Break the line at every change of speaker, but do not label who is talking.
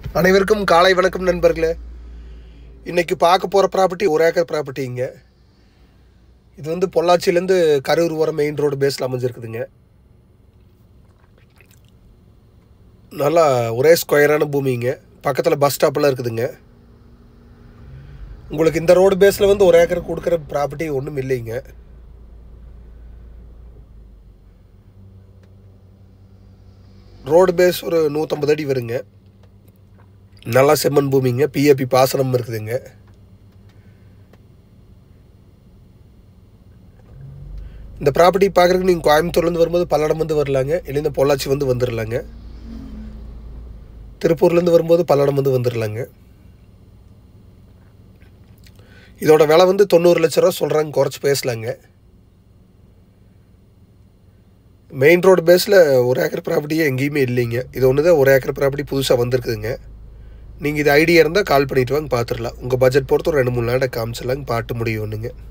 அனைவருக்கும் காலை வணக்கம் நண்பர்களே இன்னைக்கு பார்க்க போகிற ப்ராப்பர்ட்டி ஒரு ஏக்கர் ப்ராப்பர்ட்டிங்க இது வந்து பொள்ளாச்சியிலேருந்து கரூர் வர மெயின் ரோடு பேஸில் அமைஞ்சிருக்குதுங்க நல்லா ஒரே ஸ்கொயரான பூமிங்க பக்கத்தில் பஸ் ஸ்டாப்பெல்லாம் இருக்குதுங்க உங்களுக்கு இந்த ரோடு பேஸில் வந்து ஒரு ஏக்கர் கொடுக்குற ப்ராப்பர்ட்டி ஒன்றும் இல்லைங்க ரோடு பேஸ் ஒரு நூற்றம்பது அடி வருங்க நல்லா செம்மண் பூமிங்க பிஏபி பாசனம் இருக்குதுங்க இந்த ப்ராப்பர்ட்டி பார்க்குறதுக்கு நீங்கள் கோயம்புத்தூர்லேருந்து வரும்போது பல்லடம் வந்து வரலாங்க இல்லை இந்த பொள்ளாச்சி வந்து வந்துடலாங்க திருப்பூர்லேருந்து வரும்போது பல்லடம் வந்து வந்துடலாங்க இதோட விலை வந்து தொண்ணூறு லட்ச ரூபா சொல்கிறாங்க குறைச்சி பேசலாங்க மெயின் ரோடு பேஸில் ஒரு ஏக்கர் ப்ராப்பர்ட்டியே எங்கேயுமே இல்லைங்க இது ஒன்று தான் ஒரு ஏக்கர் ப்ராப்பர்ட்டி புதுசாக வந்திருக்குதுங்க நீங்கள் இது ஐடியா இருந்தால் கால் பண்ணிட்டு வாங்க பார்த்துடலாம் உங்கள் பட்ஜெட் பொறுத்து ஒரு ரெண்டு மூணு நாள் காமிச்சிடலாங்க பாட்டு முடியும் ஒன்றுங்க